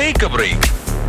Take a break.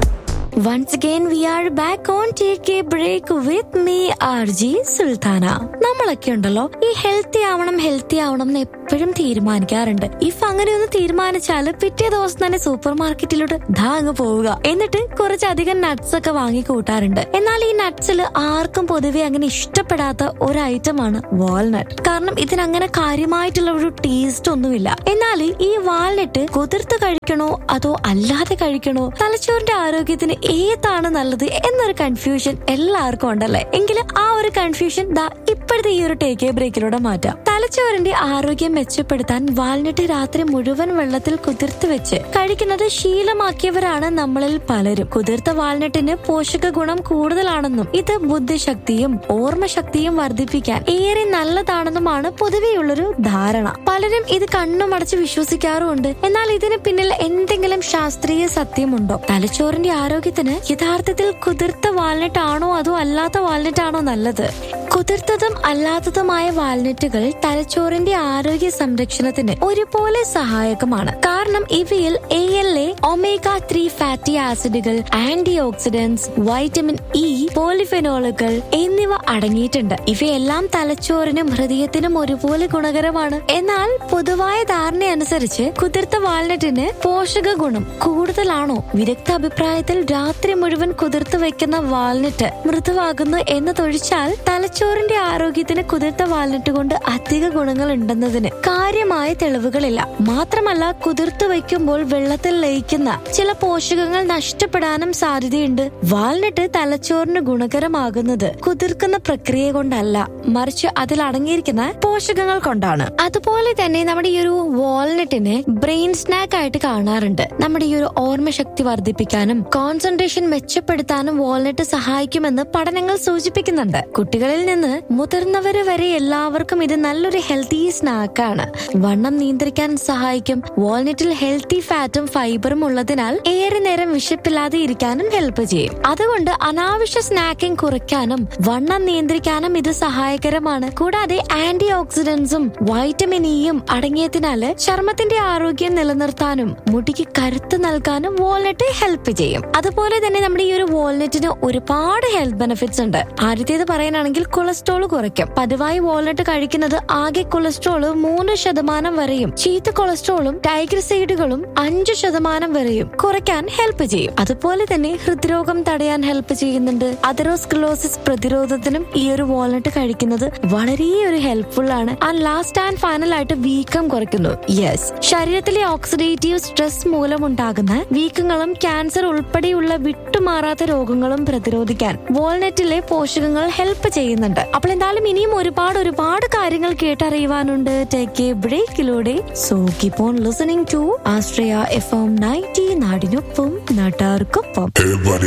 Once again, we are back on Take a Break with me, RG Sultana. നമ്മളൊക്കെ ഉണ്ടല്ലോ ഈ healthy ആവണം healthy ആവണം എന്ന് എപ്പോഴും തീരുമാനിക്കാറുണ്ട് ഇഫ് അങ്ങനെ ഒന്ന് തീരുമാനിച്ചാൽ പിറ്റേ ദിവസം തന്നെ സൂപ്പർ മാർക്കറ്റിലോട്ട് ധാ അങ്ങ് പോവുക എന്നിട്ട് കുറച്ചധികം നട്ട്സ് ഒക്കെ വാങ്ങി കൂട്ടാറുണ്ട് എന്നാൽ ഈ നട്ട്സിൽ ആർക്കും പൊതുവെ അങ്ങനെ ഇഷ്ടപ്പെടാത്ത ഒരു ഐറ്റമാണ് വാൾനട്ട് കാരണം ഇതിനങ്ങനെ കാര്യമായിട്ടുള്ള ഒരു ടേസ്റ്റ് ഒന്നുമില്ല എന്നാൽ ഈ വാൾനട്ട് കുതിർത്ത് കഴിക്കണോ അതോ അല്ലാതെ കഴിക്കണോ തലച്ചോറിന്റെ ആരോഗ്യത്തിന് ഏതാണ് നല്ലത് എന്നൊരു കൺഫ്യൂഷൻ എല്ലാവർക്കും ഉണ്ടല്ലേ എങ്കിൽ ആ ഒരു കൺഫ്യൂഷൻ ദാ ഇപ്പോഴത്തെ ഈ ഒരു ടേക്ക് ബ്രേക്കിലൂടെ മാറ്റാം തലച്ചോറിന്റെ ആരോഗ്യം മെച്ചപ്പെടുത്താൻ വാൾനട്ട് രാത്രി മുഴുവൻ വെള്ളത്തിൽ കുതിർത്ത് വെച്ച് കഴിക്കുന്നത് ശീലമാക്കിയവരാണ് നമ്മളിൽ പലരും കുതിർത്ത വാൾനട്ടിന് പോഷക ഗുണം കൂടുതലാണെന്നും ഇത് ബുദ്ധിശക്തിയും ഓർമ്മശക്തിയും വർദ്ധിപ്പിക്കാൻ ഏറെ നല്ലതാണെന്നുമാണ് പൊതുവെയുള്ളൊരു ധാരണ പലരും ഇത് കണ്ണുമടച്ച് വിശ്വസിക്കാറുമുണ്ട് എന്നാൽ ഇതിന് പിന്നിൽ എന്തെങ്കിലും ശാസ്ത്രീയ സത്യമുണ്ടോ തലച്ചോറിന്റെ ആരോഗ്യത്തിന് യഥാർത്ഥത്തിൽ കുതിർത്ത വാൽനട്ട് ആണോ അതോ അല്ലാത്ത വാൽനട്ട് ആണോ നല്ലത് കുതിർത്തതും അല്ലാത്തതുമായ വാൽനട്ടുകൾ തലച്ചോറിന്റെ ആരോഗ്യ സംരക്ഷണത്തിന് ഒരുപോലെ സഹായകമാണ് കാരണം ഇവയിൽ A L A omega three fatty ആസിഡുകൾ ആന്റി ഓക്സിഡന്റ്സ് വൈറ്റമിൻ ഇ പോളിഫെനോളുകൾ എന്നിവ അടങ്ങിയിട്ടുണ്ട് ഇവയെല്ലാം തലച്ചോറിനും ഹൃദയത്തിനും ഒരുപോലെ ഗുണകരമാണ് എന്നാൽ പൊതുവായ ധാരണയനുസരിച്ച് കുതിർത്ത വാൽനട്ടിന് പോഷക ഗുണം കൂടുതലാണോ വിദഗ്ധ അഭിപ്രായത്തിൽ രാത്രി മുഴുവൻ കുതിർത്ത് വെക്കുന്ന വാൽനട്ട് മൃദുവാകുന്നു എന്നതൊഴിച്ചാൽ തലച്ചോറിന്റെ ആരോഗ്യത്തിന് കുതിർത്ത വാൽനട്ട് കൊണ്ട് അധിക ഗുണങ്ങൾ ഉണ്ടെന്നതിന് കാര്യമായ തെളിവുകളില്ല മാത്രമല്ല കുതിർത്ത് വയ്ക്കുമ്പോൾ വെള്ളത്തിൽ ലയിക്കുന്ന ചില പോഷകങ്ങൾ നഷ്ടപ്പെടാനും സാധ്യതയുണ്ട് വാൽനട്ട് തലച്ചോറിന് ഗുണകരമാകുന്നത് കുതിർക്കുന്ന പ്രക്രിയ കൊണ്ടല്ല മറിച്ച് അതിൽ അടങ്ങിയിരിക്കുന്ന പോഷകങ്ങൾ കൊണ്ടാണ് അതുപോലെ തന്നെ നമ്മുടെ ഈ ഒരു വാൾനട്ടിനെ ബ്രെയിൻ സ്നാക്ക് ആയിട്ട് കാണാറുണ്ട് നമ്മുടെ ഈ ഒരു ഓർമ്മശക്തി വർദ്ധിപ്പിക്കാനും കോൺസെൻട്രേഷൻ മെച്ചപ്പെടുത്താനും വാൾനട്ട് സഹായിക്കുമെന്ന് പഠനങ്ങൾ സൂചിപ്പിക്കുന്നുണ്ട് കുട്ടികളിൽ നിന്ന് മുതിർന്നവര് വരെ എല്ലാവർക്കും ഇത് നല്ലൊരു ഹെൽത്തി സ്നാക്കാണ് വണ്ണം നിയന്ത്രിക്കാൻ സഹായിക്കും വാൾനട്ടിൽ ഹെൽത്തി ഫാറ്റും ഫൈബറും ഉള്ളതിനാൽ ഏറെ നേരം വിശപ്പില്ലാതെ ഇരിക്കാനും ഹെൽപ്പ് ചെയ്യും അതുകൊണ്ട് അനാവശ്യ സ്നാക്കിംഗ് കുറയ്ക്കാനും വണ്ണം നിയന്ത്രിക്കാനും ഇത് സഹായകരമാണ് കൂടാതെ ആന്റി ഓക്സിഡന്റ്സും വൈറ്റമിൻ ഇയും അടങ്ങിയതിനാല് ചർമ്മത്തിന്റെ ആരോഗ്യം നിലനിർത്താനും മുടിക്ക് കരുത്ത് നൽകാനും വാൾനട്ട് ഹെൽപ്പ് ചെയ്യും അതുപോലെ തന്നെ നമ്മുടെ ഈ ഒരു വാൾനട്ടിന് ഒരുപാട് ഹെൽത്ത് ബെനിഫിറ്റ്സ് ഉണ്ട് ആദ്യത്തേത് പറയാനാണെങ്കിൽ കൊളസ്ട്രോൾ കുറയ്ക്കും പതിവായി വാൾനട്ട് കഴിക്കുന്നത് ആകെ കൊളസ്ട്രോൾ മൂന്ന് ശതമാനം വരെയും ചീത്ത കൊളസ്ട്രോളും ടൈഗ്രസൈഡുകളും അഞ്ച് ശതമാനം വരെയും കുറയ്ക്കാൻ ഹെൽപ്പ് ചെയ്യും അതുപോലെ തന്നെ ഹൃദ്രോഗം തടയാൻ ഹെൽപ്പ് ചെയ്യുന്നുണ്ട് അതറോസ്ക്ലോസിസ് പ്രതിരോധത്തിനും ഈ ഒരു വാൾനട്ട് കഴിക്കുന്നത് വളരെ ഒരു ഹെൽപ്ഫുൾ ആണ് ആൻഡ് ലാസ്റ്റ് ആൻഡ് ഫൈനൽ ആയിട്ട് വീക്കം കുറയ്ക്കുന്നു യെസ് ശരീരത്തിലെ ഓക്സിഡേറ്റീവ് സ്ട്രെസ് മൂലമുണ്ടാകുന്ന വീക്കങ്ങളും ക്യാൻസർ ഉൾപ്പെടെയുള്ള വിട്ടുമാറാത്ത രോഗങ്ങളും പ്രതിരോധിക്കാൻ വാൾനട്ടിലെ പോഷകങ്ങൾ ഹെൽപ്പ് ചെയ്യുന്നുണ്ട് അപ്പോൾ എന്തായാലും ഇനിയും ഒരുപാട് ഒരുപാട് കാര്യങ്ങൾ കേട്ടറിയുവാനുണ്ട് ടേക്ക് എ ബ്രേക്കിലൂടെ so keep on listening to ആസ്ട്രയ എഫ് എം നയൻറ്റി നാടിനൊപ്പം നാട്ടാർക്കൊപ്പം Hey buddy,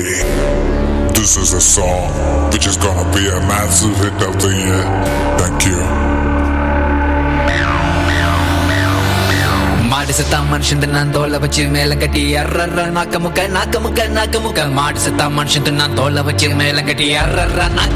this is a song which is gonna be a massive hit of the year. Thank you. மாடு செத்தா மனுஷன் தின்னான் தோலை வச்சு மேல கட்டி அர்ற நாக்க முக்க நாக்க முக்க நாக்க முக்க மாடு செத்தா மனுஷன் தின்னான் தோலை வச்சு மேல கட்டி அர்ற நாக்க